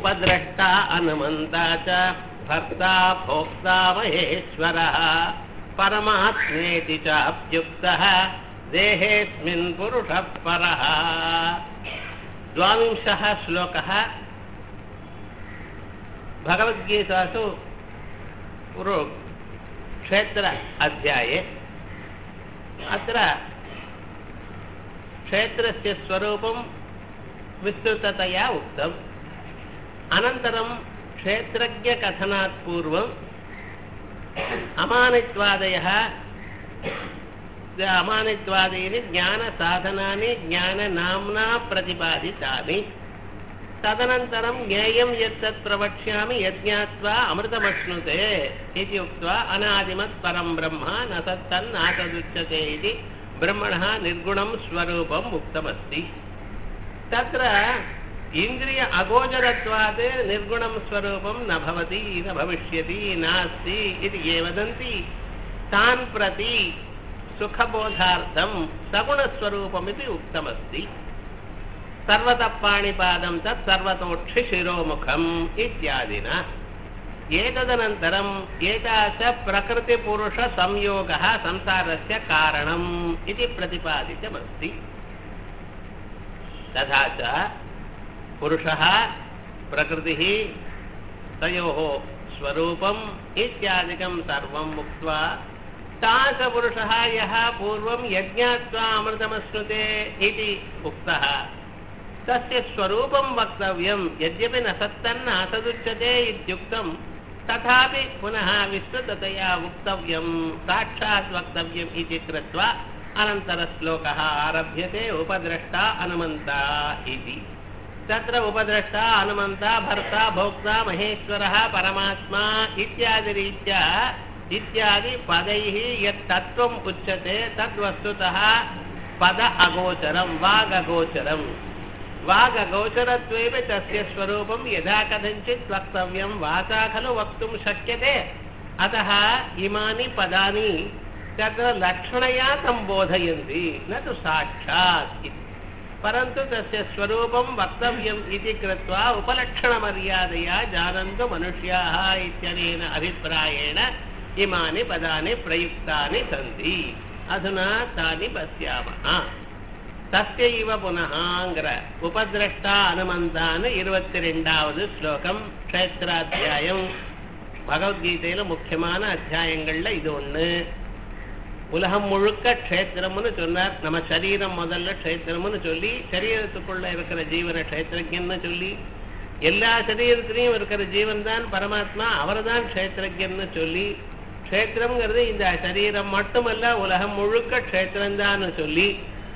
उपद्रष्टा अनुमन्ता च भर्ता भोक्ता महेश्वरः परमात्मेति चाप्युक्तः देहेऽस्मिन् पुरुषः परः द्वाविंशः श्लोकः भगवद्गीतासु पुरो क्षेत्र अध्याये अत्र क्षेत्रस्य स्वरूपं विस्तृततया उक्तम् अनन्तरं क्षेत्रज्ञकथनात् पूर्वम् अमानित्वादयः अमानित्वादीनि ज्ञानसाधनानि ज्ञाननाम्ना प्रतिपादितानि तदनन्तरं ज्ञेयं यत्तत् प्रवक्ष्यामि यज्ञात्वा अमृतमश्नुते इति उक्त्वा अनादिमत् परं ब्रह्म न तत्तन्नातदुच्यते इति ब्रह्मणः निर्गुणं स्वरूपम् उक्तमस्ति तत्र इन्द्रिय अगोचरत्वात् निर्गुणं स्वरूपं न भवति न भविष्यति नास्ति इति ये वदन्ति तान् प्रति सुखबोधार्थं सगुणस्वरूपमिति उक्तमस्ति सर्वतः पाणिपादं तत् सर्वतोक्षिशिरोमुखम् इत्यादिना एतदनन्तरम् एतास प्रकृतिपुरुषसंयोगः संसारस्य कारणम् इति प्रतिपादितमस्ति तथा च पुरुषः प्रकृतिः तयोः स्वरूपम् इत्यादिकं सर्वम् उक्त्वा तादृशपुरुषः यः पूर्वं यज्ञात्वा अमृतमश्नुते इति उक्तः तस्य स्वरूपं वक्तव्यं यद्यपि न सत्तन्न असदुच्यते इत्युक्तं तथापि पुनः विस्तृततया वक्तव्यं साक्षात् वक्तव्यम् इति कृत्वा अनन्तरश्लोकः आरभ्यते उपद्रष्टा अनुमन्ता इति तत्र उपद्रष्टा अनुमन्ता भर्ता भोक्ता महेश्वरः परमात्मा इत्यादिरीत्या इत्यादि पदैः यत् तत्त्वम् उच्यते तद्वस्तुतः पद अगोचरं वागगोचरम् वागगोचरत्वेव तस्य स्वरूपं यदा कथञ्चित् वक्तव्यं वाचा खलु वक्तुं शक्यते अतः इमानि पदानि तत्र लक्षणया सम्बोधयन्ति न तु साक्षात् इति परन्तु तस्य स्वरूपं वक्तव्यम् इति कृत्वा उपलक्षणमर्यादया जानन्तु मनुष्याः इत्यनेन अभिप्रायेण इमानि पदानि प्रयुक्तानि सन्ति अधुना तानि पश्यामः तस्यैव पुनःங்கிற உபதிரஷ்டா அனுமந்தான்னு இருபத்தி ரெண்டாவது ஸ்லோகம் க்ஷேத்திராத்தியாயம் பகவத்கீதையில முக்கியமான அத்தியாயங்கள்ல இது ஒண்ணு உலகம் முழுக்க க்ஷேத்திரம்னு சொன்னார் நம்ம சரீரம் முதல்ல க்ஷேத்திரம்னு சொல்லி சரீரத்துக்குள்ள இருக்கிற ஜீவன க்ஷேத்திரஜன்னு சொல்லி எல்லா சரீரத்திலையும் இருக்கிற ஜீவன் தான் பரமாத்மா அவர் தான் க்ஷேத்திரஜன்னு சொல்லி க்ஷேத்திரம்ங்கிறது இந்த சரீரம் மட்டுமல்ல உலகம் முழுக்க க்ஷேத்திரம்தான்னு சொல்லி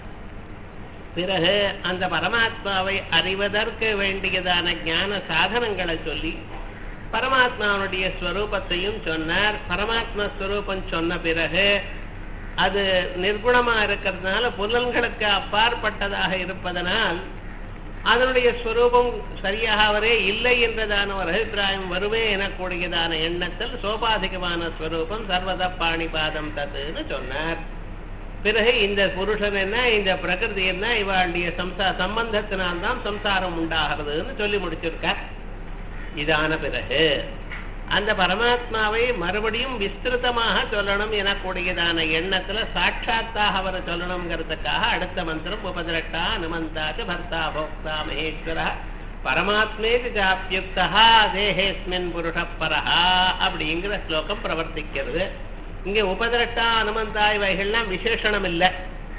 பிறகு அந்த பரமாத்மாவை அறிவதற்கு வேண்டியதான ஞான சாதனங்களை சொல்லி பரமாத்மாவுடைய ஸ்வரூபத்தையும் சொன்னார் பரமாத்மா ஸ்வரூபம் சொன்ன பிறகு அது நிர்குணமா இருக்கிறதுனால புலன்களுக்கு அப்பாற்பட்டதாக இருப்பதனால் அதனுடைய ஸ்வரூபம் சரியாகவரே இல்லை என்றதான ஒரு அபிப்பிராயம் வருமே எனக்கூடியதான எண்ணத்தில் சோபாதிகமான ஸ்வரூபம் சர்வத பாணிபாதம் தத்துன்னு சொன்னார் பிறகு இந்த புருஷன் என்ன இந்த பிரகிருதி என்ன இவாளுடைய சம்சா சம்பந்தத்தினால்தான் சம்சாரம் உண்டாகிறதுன்னு சொல்லி முடிச்சிருக்கார் இதான பிறகு அந்த பரமாத்மாவை மறுபடியும் விஸ்திருத்தமாக சொல்லணும் எனக்கூடியதான எண்ணத்துல சாட்சாத்தாக அவரை சொல்லணுங்கிறதுக்காக அடுத்த மந்திரம் உபதிரட்டா அனுமந்தாச்ச பர்த்தா போக்தா மகேஸ்வர பரமாத்மேதி ஜாப்யுக்தா தேகேஸ்மின் புருஷ பரஹா அப்படிங்கிற ஸ்லோகம் பிரவர்த்திக்கிறது இங்க உபதிரட்டா அனுமந்தா இவைகள்லாம் விசேஷணம் இல்லை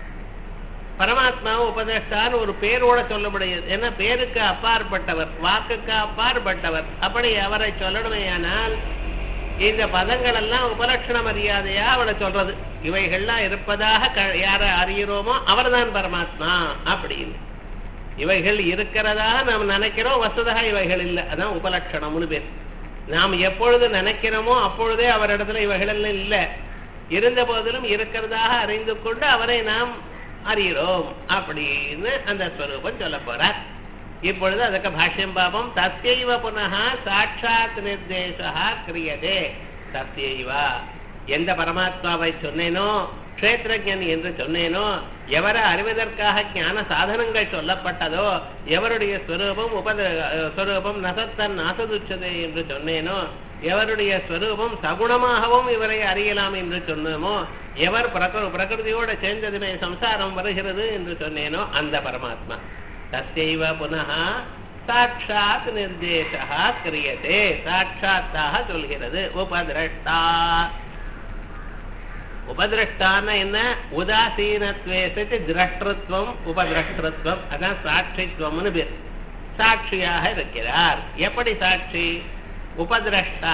பரமாத்மா உபதிரஷ்டான்னு ஒரு பேரோட சொல்லப்படுகிறது ஏன்னா பேருக்கு அப்பாற்பட்டவர் வாக்குக்கு அப்பாற்பட்டவர் அப்படி அவரை சொல்லணுமேயானால் இந்த பதங்கள் எல்லாம் உபலட்சண மரியாதையா அவளை சொல்றது இவைகள்லாம் இருப்பதாக க யாரை அறிகிறோமோ அவர்தான் பரமாத்மா அப்படின்னு இவைகள் இருக்கிறதா நாம் நினைக்கிறோம் வசதாக இவைகள் இல்லை அதான் உபலட்சணம்னு பேர் நாம் எப்பொழுது நினைக்கிறோமோ அப்பொழுதே அவரிடத்துல இவைகள் எல்லாம் இல்லை இருந்த போதிலும் இருக்கிறதாக அறிந்து கொண்டு அவரை நாம் அறிகிறோம் அப்படின்னு அந்த ஸ்வரூபம் சொல்ல போறார் இப்பொழுது அதுக்கு பாஷ்யம் பாபம் தஸ்யைவ புனः சாட்சாத் நிர்தேசா கிரியதே தஸ்யைவா எந்த பரமாத்மாவை சொன்னேனோ க்ஷேத்திரஜன் என்று சொன்னேனோ எவரை அறிவதற்காக ஞான சாதனங்கள் சொல்லப்பட்டதோ எவருடைய ஸ்வரூபம் உபத ஸ்வரூபம் நசத்தன் நாசதுச்சது என்று சொன்னேனோ எவருடைய ஸ்வரூபம் சகுணமாகவும் இவரை அறியலாம் என்று சொன்னோமோ எவர் பிரக பிரகிருதியோட சேர்ந்ததுமே சம்சாரம் வருகிறது என்று சொன்னேனோ அந்த பரமாத்மா தஸ்யைவ புனः சாட்சாத் நிர்தேசா கிரியதே சாட்சாத்தாக சொல்கிறது உபதிரஷ்டா உபதிரஷ்டான என்ன உதாசீனத்வேசத்து திரஷ்டத்துவம் உபதிரஷ்டத்துவம் அதான் சாட்சித்துவம்னு பேர் சாட்சியாக இருக்கிறார் எப்படி சாட்சி உபதிரஷ்டா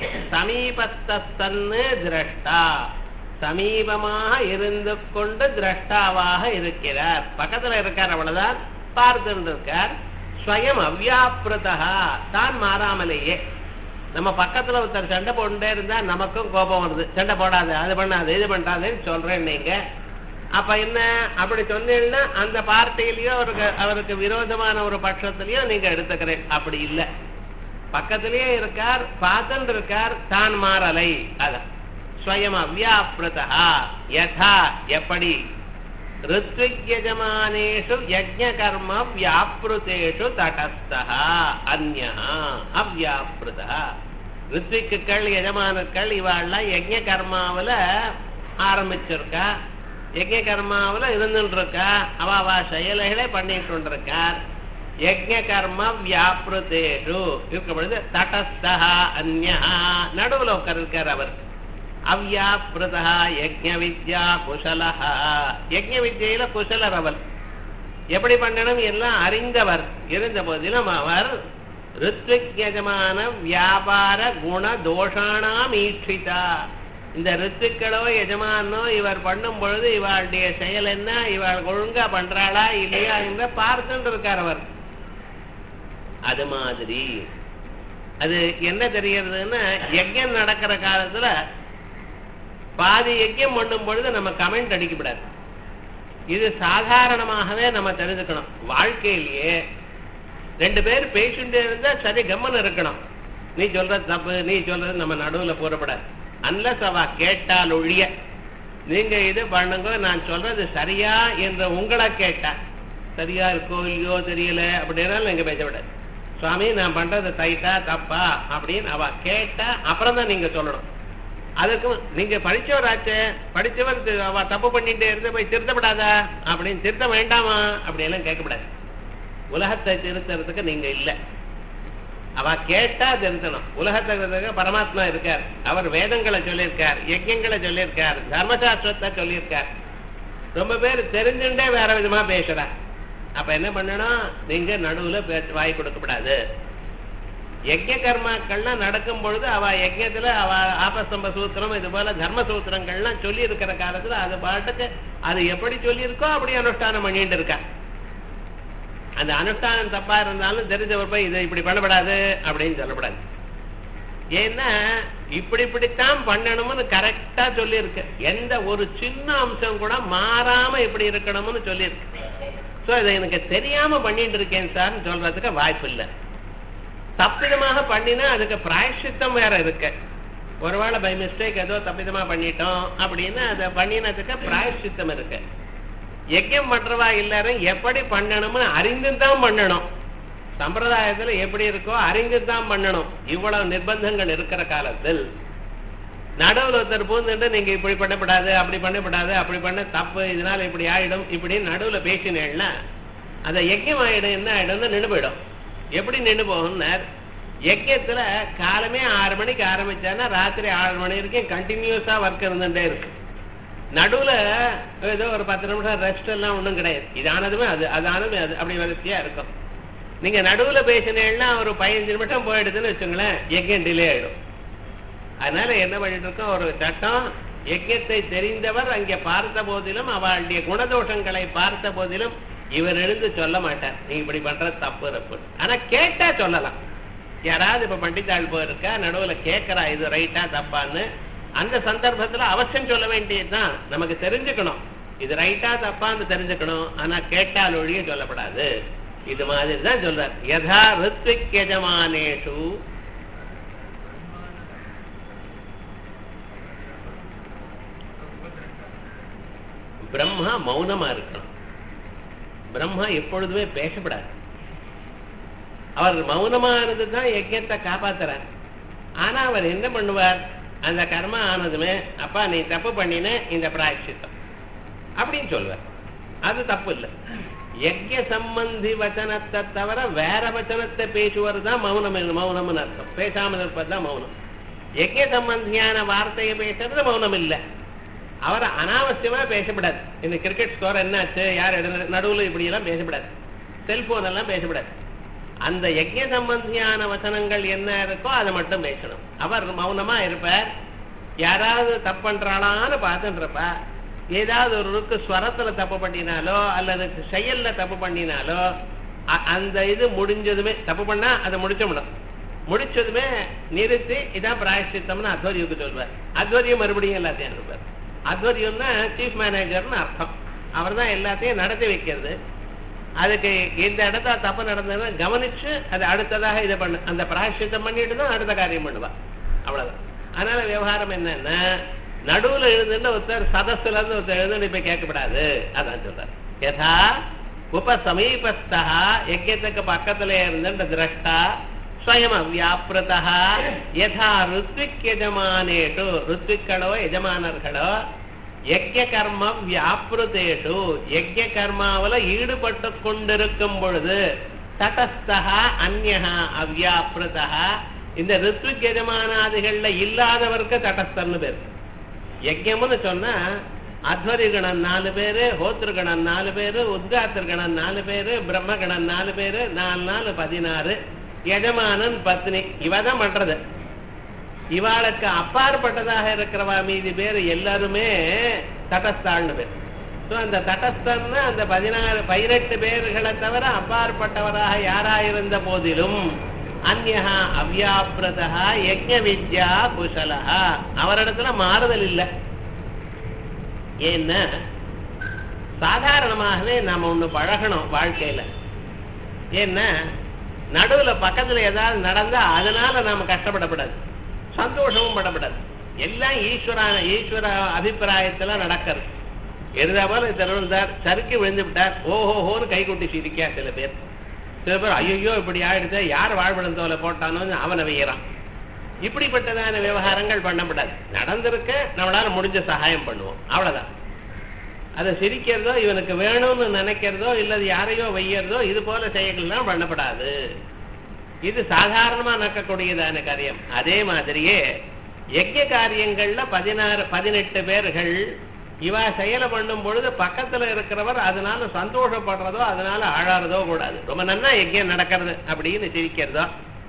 சமீபஸ்தன்னு திரஷ்டா சமீபமாக இருந்து கொண்டு திரஷ்டாவாக இருக்கிறார் பக்கத்துல இருக்கார் அவ்வளவுதான் பார்த்துட்டு இருக்கார் ஸ்வயம் அவ்யாபிரதா தான் மாறாமலேயே நம்ம பக்கத்துல ஒருத்தர் சண்டை போட்டுட்டே இருந்தா நமக்கும் கோபம் வருது சண்டை போடாது அது பண்ணாது இது பண்ணாதுன்னு சொல்றேன் நீங்க அப்ப என்ன அப்படி சொன்னீங்கன்னா அந்த பார்ட்டியிலயோ அவருக்கு அவருக்கு விரோதமான ஒரு பட்சத்திலயோ நீங்க எடுத்துக்கிறேன் அப்படி இல்ல பக்கத்திலேயே இருக்கார் பார்த்துட்டு இருக்கார் தான் மாறலை அதான் ஸ்வயம் அவ்யாபிரதா யதா எப்படி ऋत्विग्यजमानेषु यज्ञकर्म व्यापृतेषु तटस्थः अन्यः அவ்யாபிருதः ரித்விக்குகள் எஜமானுக்கள் இவாள்லாம் யஜ்ஞ கர்மாவில் ஆரம்பிச்சிருக்கா யஜ்ஞ கர்மாவில் இருந்துட்டு இருக்கா அவ அவ செயல்களை பண்ணிட்டு கொண்டிருக்கார் யஜ்ஞ கர்ம வியாபிருதேஷு இருக்கும் பொழுது தடஸ்தா அந்யா நடுவில் உட்கார்க்கார் அவர் அவ்யாபிருதா யஜ்ஞ வித்யா குஷலஹ யஜ்ஞ வித்யில குஷலர் அவர் எப்படி பண்ணணும் எல்லாம் அறிந்தவர் இருந்த போதிலும் அவர் ரித்விக் யஜமான வியாபார குண தோஷானாம் ஈட்சிதா இந்த ரித்துக்களோ எஜமானோ இவர் பண்ணும் பொழுது இவளுடைய செயல் என்ன இவள் ஒழுங்கா பண்றாளா இல்லையா என்ற பார்த்துட்டு இருக்கார் அவர் அது மாதிரி அது என்ன தெரியறதுன்னா யஜ்யம் நடக்கிற காலத்துல பாதி யஜ்யம் பண்ணும் பொழுது நம்ம கமெண்ட் அடிக்கப்படாது இது சாதாரணமாகவே நம்ம தெரிஞ்சுக்கணும் வாழ்க்கையிலேயே ரெண்டு பேர் பேசிட்டு இருந்தா சரி கம்மன் இருக்கணும் நீ சொல்றது தப்பு நீ சொல்றது நம்ம நடுவுல போறப்படாது அன்லஸ் அவ கேட்டால் ஒழிய நீங்க இது பண்ணுங்க நான் சொல்றது சரியா என்று உங்களை கேட்டா சரியா இருக்கோ இல்லையோ தெரியல அப்படின்னாலும் நீங்க பேசப்படாது சுவாமி நான் பண்றது ரைட்டா தப்பா அப்படின்னு அவ கேட்டா அப்புறம் தான் நீங்க சொல்லணும் அதுக்கு நீங்க படிச்சவராச்சே படிச்சவர் தி- அவ தப்பு பண்ணிட்டே இருந்து போய் திருத்தப்படாதா அப்படின்னு திருத்த வேண்டாமா அப்படி எல்லாம் கேட்கக்கூடாது உலகத்தை திருத்துறதுக்கு நீங்க இல்ல அவ கேட்டா திருத்தணும் உலகத்தை திருத்தறதுக்கு பரமாத்மா இருக்கார் அவர் வேதங்களை சொல்லியிருக்கார் யஜ்யங்களை சொல்லியிருக்கார் தர்மசாஸ்திரத்தை சொல்லியிருக்கார் ரொம்ப பேர் தெரிஞ்சுட்டே வேற விதமா பேசுறா அப்ப என்ன பண்ணணும் நீங்க நடுவுல பேச்சு வாய் கொடுக்கக்கூடாது யஜ்ய கர்மாக்கள்லாம் நடக்கும் பொழுது அவ யஜ்யத்துல அவ ஆபஸ்தம்ப சூத்திரம் இது போல தர்ம சூத்திரங்கள்லாம் சொல்லி இருக்கிற காலத்துல அது பாட்டுக்கு அது எப்படி சொல்லியிருக்கோ அப்படி அனுஷ்டானம் பண்ணிட்டு இருக்கா அந்த அனுஷ்டானம் தப்பா இருந்தாலும் தெரிஞ்சவர் போய் இதை இப்படி பண்ணப்படாது அப்படின்னு சொல்லப்படாது ஏன்னா இப்படி இப்படித்தான் பண்ணணும்னு கரெக்டா சொல்லியிருக்கு எந்த ஒரு சின்ன அம்சம் கூட மாறாம இப்படி இருக்கணும்னு சொல்லியிருக்கு சோ இதை எனக்கு தெரியாம பண்ணிட்டு இருக்கேன் சார் சொல்றதுக்கு வாய்ப்பு இல்லை தப்பிதமாக பண்ணினா அதுக்கு பிராயஷ்சித்தம் வேற இருக்கு ஒருவேளை பை மிஸ்டேக் ஏதோ தப்பிதமா பண்ணிட்டோம் அப்படின்னு அதை பண்ணினதுக்கு பிராயஷ்சித்தம் இருக்கு யஜ்யம் பண்றவா எல்லாரும் எப்படி பண்ணணும்னு அறிந்து தான் பண்ணணும் சம்பிரதாயத்துல எப்படி இருக்கோ அறிந்து தான் பண்ணணும் இவ்வளவு நிர்பந்தங்கள் இருக்கிற காலத்தில் நடுவுல ஒருத்தர் பூந்துட்டு நீங்க இப்படி பண்ணப்படாது அப்படி பண்ணப்படாது அப்படி பண்ண தப்பு இதனால இப்படி ஆயிடும் இப்படி நடுவுல பேசினேன்னா அந்த யஜ்யம் ஆயிடும் என்ன ஆயிடும்னு நின்று போயிடும் எப்படி நின்று போகும்னார் யஜ்யத்துல காலமே ஆறு மணிக்கு ஆரம்பிச்சான்னா ராத்திரி ஆறு மணி வரைக்கும் கண்டினியூஸா ஒர்க் இருந்துட்டே இருக்கு நடுவுல ஏதோ ஒரு பத்து நிமிஷம் ரெஸ்ட் எல்லாம் ஒண்ணும் கிடையாது இதானதுமே அது அதானதுமே அது அப்படி வரிசையா இருக்கும் நீங்க நடுவுல பேசினேன்னா ஒரு பதினஞ்சு நிமிஷம் போயிடுதுன்னு வச்சுங்களேன் யஜ்யம் டிலே ஆயிடும் அதனால என்ன பண்ணிட்டு இருக்கோம் ஒரு சட்டம் யஜ்யத்தை தெரிந்தவர் அங்கே பார்த்த போதிலும் அவளுடைய குணதோஷங்களை பார்த்த போதிலும் இவர் எழுந்து சொல்ல மாட்டார் நீ இப்படி பண்றது தப்பு தப்பு ஆனா கேட்டா சொல்லலாம் யாராவது இப்ப பண்டிதாள் போயிருக்கா நடுவுல கேட்கறா இது ரைட்டா தப்பான்னு அந்த சந்தர்ப்பத்துல அவசியம் சொல்ல வேண்டியதுதான் நமக்கு தெரிஞ்சுக்கணும் இது ரைட்டா தப்பான்னு தெரிஞ்சுக்கணும் ஆனா கேட்டால் ஒழிய சொல்லப்படாது இது மாதிரி தான் சொல்றார் யதா ரித்விக் யஜமானேஷு பிரம்மா மௌனமா இருக்கணும் பிரம்மா எப்பொழுதுமே பேசப்படாது அவர் மௌனமா இருந்து தான் யஜ்யத்தை காப்பாத்துறார் ஆனா அவர் என்ன பண்ணுவார் அந்த கர்மா ஆனதுமே அப்பா நீ தப்பு பண்ணின இந்த பிராயச்சித்தம் அப்படின்னு சொல்லுவார் அது தப்பு இல்லை யஜ்ய சம்பந்தி வச்சனத்தை தவிர வேற வச்சனத்தை பேசுவது தான் மௌனம் மௌனம்னு அர்த்தம் பேசாமல் இருப்பது தான் மௌனம் யஜ்ய சம்பந்தியான வார்த்தையை பேசுறது மௌனம் இல்லை அவரை அனாவசியமா பேசப்படாது இந்த கிரிக்கெட் ஸ்கோர் என்னாச்சு யார் எடுத்து நடுவில் இப்படி எல்லாம் பேசப்படாது செல்போன் எல்லாம் பேசப்படாது அந்த யஜ்ய சம்பந்தியான வசனங்கள் என்ன இருக்கோ அதை மட்டும் பேசணும் அவர் மௌனமா இருப்பார் யாராவது தப்பு பண்றாளான்னு பார்த்துட்டு இருப்பா ஏதாவது ஒரு ருக்கு ஸ்வரத்துல தப்பு பண்ணினாலோ அல்லது செயல்ல தப்பு பண்ணினாலோ அ- அந்த இது முடிஞ்சதுமே தப்பு பண்ணா அதை முடிச்சோம்டும் முடிச்சதுமே நிறுத்தி இதான் பிராயஷ்டித்தம்னு அத்வரியுக்கு சொல்வார் அத்வரியம் மறுபடியும் எல்லாத்தையும் அனுப்புவார் அத்வரியம்னா சீஃப் மேனேஜர்னு அர்த்தம் அவர் தான் எல்லாத்தையும் நடத்தி வைக்கிறது அதுக்கு இந்த இடத்துல தப்பு நடந்ததுன்னா கவனிச்சு அது அடுத்ததாக இதை பண்ணு அந்த பிராயஷ்டித்தம் பண்ணிட்டு தான் அடுத்த காரியம் பண்ணுவா அவ்வளவுதான் அதனால விவகாரம் என்னன்னா நடுவுல எழுந்துன்னு ஒருத்தர் சதஸ்ல இருந்து ஒருத்தர் எழுந்து இப்ப கேட்கப்படாது அதான் சொல்றார் யதா உப சமீபஸ்தா யஜ்யத்துக்கு பக்கத்துல இருந்த திரஷ்டா ஸ்வயம் அவ்யாபிரதா யதா ருத்விக் யஜமானேஷு ருத்விக்களோ எஜமானர்களோ யஜ்ய கர்ம வியாபிருதேஷு யஜ்ய கர்மாவுல ஈடுபட்டு கொண்டிருக்கும் பொழுது தடஸ்தா அந்யஹா அவ்யாபிருதா இந்த ரித்விக் எஜமானாதிகள்ல இல்லாதவருக்கு தடஸ்தர்னு பேர் யஜ்யம்னு சொன்னா அத்வரிகணன் நாலு பேரு ஹோத்திருகணன் நாலு பேரு உத்காத்திருகணன் நாலு பேரு பிரம்மகணன் நாலு பேரு நாலு நாலு பதினாறு எஜமானன் பத்னி இவதான் பண்றது இவாளுக்கு அப்பாற்பட்டதாக இருக்கிறவா மீதி பேர் எல்லாருமே தடஸ்தான்னு பேர் ஸோ அந்த தடஸ்தன்னா அந்த பதினாறு பதினெட்டு பேர்களை தவிர அப்பாற்பட்டவராக யாராயிருந்த போதிலும் அந்யஹா அவ்யாபிரதா யஜ்ஞ வித்யா குசலஹா அவரிடத்துல மாறுதல் இல்லை ஏன்னா சாதாரணமாகவே நாம ஒண்ணு பழகணும் வாழ்க்கையில ஏன்னா நடுவுல பக்கத்துல ஏதாவது நடந்தா அதனால நாம கஷ்டப்படக்கூடாது சந்தோஷமும் படப்படாது எல்லாம் ஈஸ்வரான ஈஸ்வர அபிப்பிராயத்துல நடக்கிறது எழுதா போல இருந்தார் சறுக்கி விழுந்து விட்டார் ஓஹோஹோன்னு கை கொட்டி சிரிக்கா சில பேர் சில பேர் ஐயோ இப்படி ஆயிடுச்சு யார் வாழ்விடம் தோலை போட்டானோன்னு அவனை வெய்யறான் இப்படிப்பட்டதான விவகாரங்கள் பண்ணப்படாது நடந்திருக்க நம்மளால முடிஞ்ச சகாயம் பண்ணுவோம் அவ்வளவுதான் அதை சிரிக்கிறதோ இவனுக்கு வேணும்னு நினைக்கிறதோ இல்லது யாரையோ வையறதோ இது போல செயல்கள்லாம் பண்ணப்படாது இது சாதாரணமா நடக்கக்கூடியதான காரியம் அதே மாதிரியே யஜ்ய காரியங்கள்ல பதினாறு பதினெட்டு பேர்கள் இவ செயலை பண்ணும் பொழுது பக்கத்துல இருக்கிறவர் அதனால சந்தோஷப்படுறதோ அதனால அழறதோ கூடாது ரொம்ப நன்னா யஜ்யம் நடக்கிறது அப்படின்னு சிரிக்கிறதோ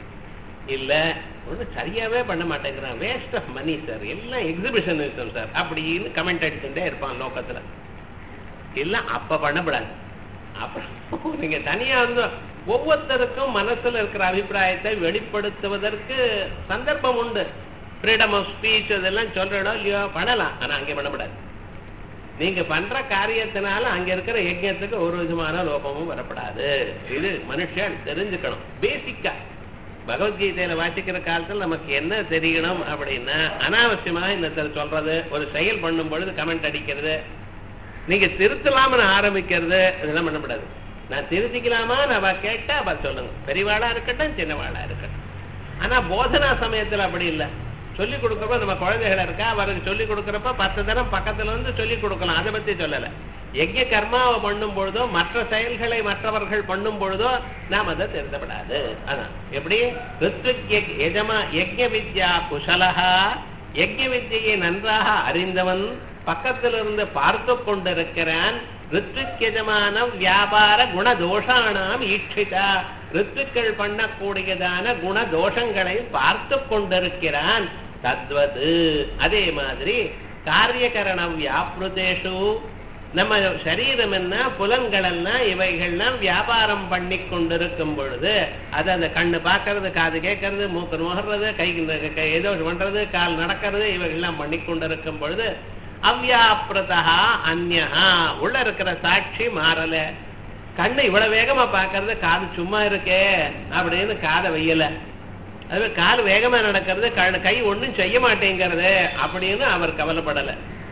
இல்ல ஒன்றும் சரியாவே பண்ண மாட்டேங்கிறான் வேஸ்ட் ஆஃப் மணி சார் எல்லாம் எக்ஸிபிஷன் இருக்கும் சார் அப்படின்னு கமெண்ட் அடிச்சுட்டே இருப்பான் லோகத்துல எல்லாம் அப்ப பண்ணப்படாது அப்புறம் நீங்க தனியா வந்து ஒவ்வொருத்தருக்கும் மனசுல இருக்கிற அபிப்பிராயத்தை வெளிப்படுத்துவதற்கு சந்தர்ப்பம் உண்டு ஃப்ரீடம் ஆஃப் ஸ்பீச் இதெல்லாம் சொல்றோம் இல்லையோ பண்ணலாம் ஆனா அங்கே பண்ணப்படாது நீங்க பண்ற காரியத்தினால அங்க இருக்கிற யஜ்யத்துக்கு ஒரு விதமான லோபமும் வரப்படாது இது மனுஷன் தெரிஞ்சுக்கணும் பேசிக்கா பகவத்கீதையில வாசிக்கிற காலத்துல நமக்கு என்ன தெரியணும் அப்படின்னா அனாவசியமா இந்த சொல்றது ஒரு செயல் பண்ணும் பொழுது கமெண்ட் அடிக்கிறது நீங்க திருத்தலாம்னு ஆரம்பிக்கிறது இதெல்லாம் பண்ணக்கூடாது நான் திருத்திக்கலாமா நான் கேட்டா அப்ப சொல்லுங்க பெரியவாளா இருக்கட்டும் சின்னவாளா இருக்கட்டும் ஆனா போதனா சமயத்துல அப்படி இல்லை சொல்லிக் கொடுக்கறப்ப நம்ம குழந்தைகள் இருக்கா அவருக்கு சொல்லிக் கொடுக்கறப்ப பத்து தரம் பக்கத்துல வந்து சொல்லிக் கொடுக்கலாம் அதை பத்தி சொல்லல யஜ்ய கர்மாவை பண்ணும் பொழுதோ மற்ற செயல்களை மற்றவர்கள் பண்ணும் பொழுதோ நாம் அதை திருத்தப்படாது அதான் எப்படி ரித்விக் யக்- எஜமா யஜ்ய வித்யா குஷலஹா யஜ்ய வித்யை நன்றாக அறிந்தவன் பக்கத்திலிருந்து பார்த்து கொண்டிருக்கிறான் ரித்விக் எஜமான வியாபார குணதோஷானாம் ஈட்சிதா ரித்விக்கள் பண்ணக்கூடியதான குணதோஷங்களை பார்த்து கொண்டிருக்கிறான் தத்வது அதே மாதிரி காரியகரண வியாபிருதேஷு நம்ம சரீரம் என்ன புலன்கள் எல்லாம் இவைகள்லாம் வியாபாரம் பண்ணி கொண்டிருக்கும் பொழுது அது அந்த கண்ணு பார்க்கறது காது கேட்கறது மூக்கு நுகர்றது கை கை ஏதோ பண்றது கால் நடக்கிறது இவைகள்லாம் பண்ணி கொண்டிருக்கும் பொழுது அவ்யாபிரதா அந்யஹா உள்ள இருக்கிற சாட்சி மாறல கண்ணு இவ்வளவு வேகமா பார்க்கறது காது சும்மா இருக்கே அப்படின்னு காதை வையல அதுவே கால் வேகமா நடக்கிறது கண் கை ஒண்ணும் செய்ய மாட்டேங்கிறது அப்படின்னு அவர் கவலைப்படல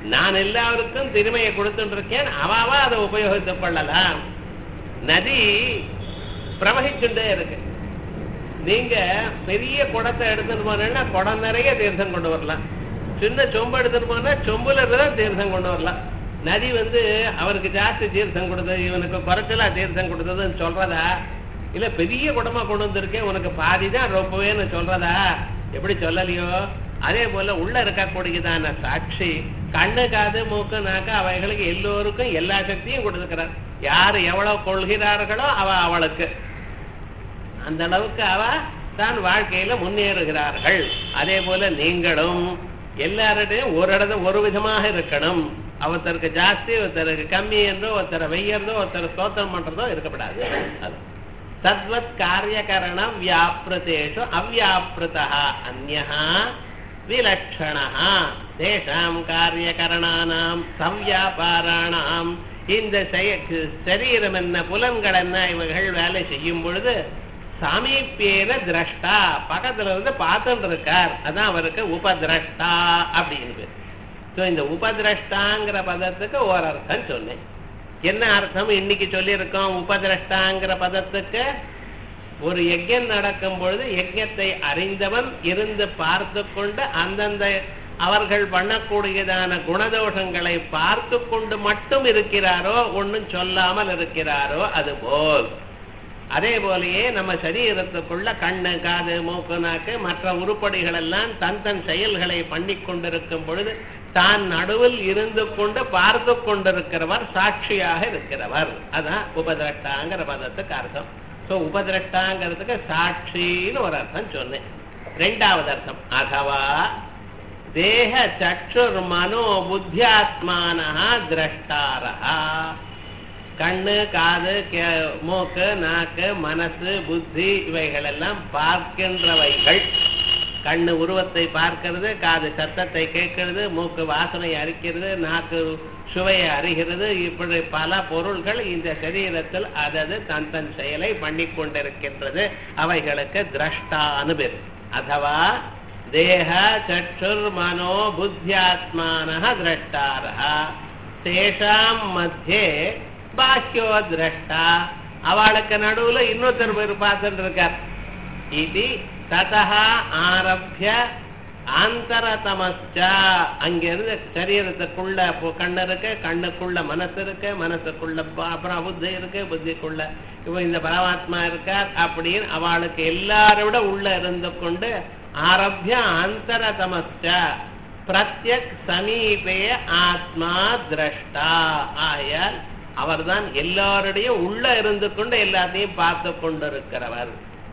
நான் எல்லாருக்கும் திறமையை கொடுத்துட்டு இருக்கேன் அவாவா அதை உபயோகித்துக் கொள்ளலாம் நதி பிரவகிச்சுட்டே இருக்கு நீங்க பெரிய குடத்தை எடுத்துட்டு போனீங்கன்னா குடம் நிறைய தீர்த்தம் கொண்டு வரலாம் சின்ன சொம்பு எடுத்துட்டு போனா சொம்புல இருந்தா தீர்த்தம் கொண்டு வரலாம் நதி வந்து அவருக்கு ஜாஸ்தி தீர்த்தம் கொடுத்தது இவனுக்கு குறைச்சலா தீர்த்தம் கொடுத்ததுன்னு சொல்றதா இல்ல பெரிய குடமா கொண்டு வந்திருக்கேன் உனக்கு பாதி தான் ரொம்பவேன்னு சொல்றதா எப்படி சொல்லலையோ அதே போல உள்ள இருக்கக்கூடியதான சாட்சி கண்ணு காது மூக்கு நாக்கு அவைகளுக்கு எல்லோருக்கும் எல்லா சக்தியும் கொடுத்துக்கிறார் யார் எவ்வளவு கொள்கிறார்களோ அவ அவளுக்கு அந்த அளவுக்கு அவ தான் வாழ்க்கையில முன்னேறுகிறார்கள் அதே போல நீங்களும் எல்லாரிடையும் ஒரு இடத்துல ஒரு விதமாக இருக்கணும் ஒருத்தருக்கு ஜாஸ்தி ஒருத்தருக்கு கம்மி என்றோ ஒருத்தரை வெய்யறதோ ஒருத்தரை ஸ்தோத்திரம் பண்றதோ இருக்கப்படாது அது தத்வத் காரியகரண வியாபிருத்தேஷு அவ்யாபிருத்தா அந்யஹா விலட்சணா தேஷாம் காரியகரணானாம் சவ்யாபாராணாம் இந்த செய- சரீரம் என்ன புலன்கள் என்ன இவர்கள் வேலை செய்யும் பொழுது சமீபேன திரஷ்டா பக்கத்துல இருந்து பார்த்துட்டு இருக்கார் அதான் அவருக்கு உபதிரஷ்டா அப்படின்னு பேர் ஸோ இந்த உபதிரஷ்டாங்கிற பதத்துக்கு ஒரு அர்த்தம் சொன்னேன் என்ன அர்த்தம் இன்னைக்கு சொல்லியிருக்கோம் உபதிரஷ்டாங்கிற பதத்துக்கு ஒரு யஜ்யம் நடக்கும் பொழுது யஜ்யத்தை அறிந்தவன் இருந்து பார்த்து கொண்டு அந்தந்த அவர்கள் பண்ணக்கூடியதான குணதோஷங்களை பார்த்து கொண்டு மட்டும் இருக்கிறாரோ ஒண்ணும் சொல்லாமல் இருக்கிறாரோ அதுபோல் அதே போலயே நம்ம சரீரத்துக்குள்ள கண்ணு காது மூக்கு நாக்கு மற்ற உருப்படிகள் எல்லாம் தன் தன் செயல்களை பண்ணி கொண்டிருக்கும் பொழுது தான் நடுவில் இருந்து கொண்டு பார்த்து கொண்டிருக்கிறவர் சாட்சியாக இருக்கிறவர் அதான் உபதிரஷ்டாங்கிற பதத்துக்கு அர்த்தம் ஸோ உபதிரஷ்டாங்கிறதுக்கு சாட்சின்னு ஒரு அர்த்தம் சொன்னேன் ரெண்டாவது அர்த்தம் அகவா தேக சற்றுர் மனோ புத்தியாத்மானஹா திரஷ்டாரஹா கண்ணு காது கே- மூக்கு நாக்கு மனசு புத்தி இவைகள் எல்லாம் பார்க்கின்றவைகள் கண்ணு உருவத்தை பார்க்கிறது காது சத்தத்தை கேட்கிறது மூக்கு வாசனை அறிக்கிறது நாக்கு சுவையை அறிகிறது இப்படி பல பொருள்கள் இந்த சரீரத்தில் அதது தன் தன் செயலை பண்ணி கொண்டிருக்கின்றது அவைகளுக்கு திரஷ்டான்னு பேர் அதுவா தேக சற்றுர் மனோ புத்தியாத்மான திரஷ்டாரः தேஷாம் மத்தியே பாக்கியோ திரஷ்டா அவளுக்கு நடுவுல இன்னொருத்தர் பேர் பார்த்துட்டு இருக்கார் இது ததா ஆரம்பிய ஆந்தரதமஸ்சா அங்கிருந்து சரீரத்துக்குள்ள இப்போ கண்ணு இருக்கு கண்ணுக்குள்ள மனசு இருக்கு மனசுக்குள்ள ப- அப்புறம் புத்தி இருக்கு புத்திக்குள்ள இப்போ இந்த பரமாத்மா இருக்கார் அப்படின்னு அவளுக்கு எல்லாரை விட உள்ள இருந்து கொண்டு ஆரம்பிய ஆந்தரதமஸ்சா பிரத்யக் சமீபே ஆத்மா திரஷ்டா ஆயால் அவர்தான் எல்லாருடையும் உள்ள இருந்து கொண்டு எல்லாத்தையும் பார்த்து கொண்டிருக்கிறவர்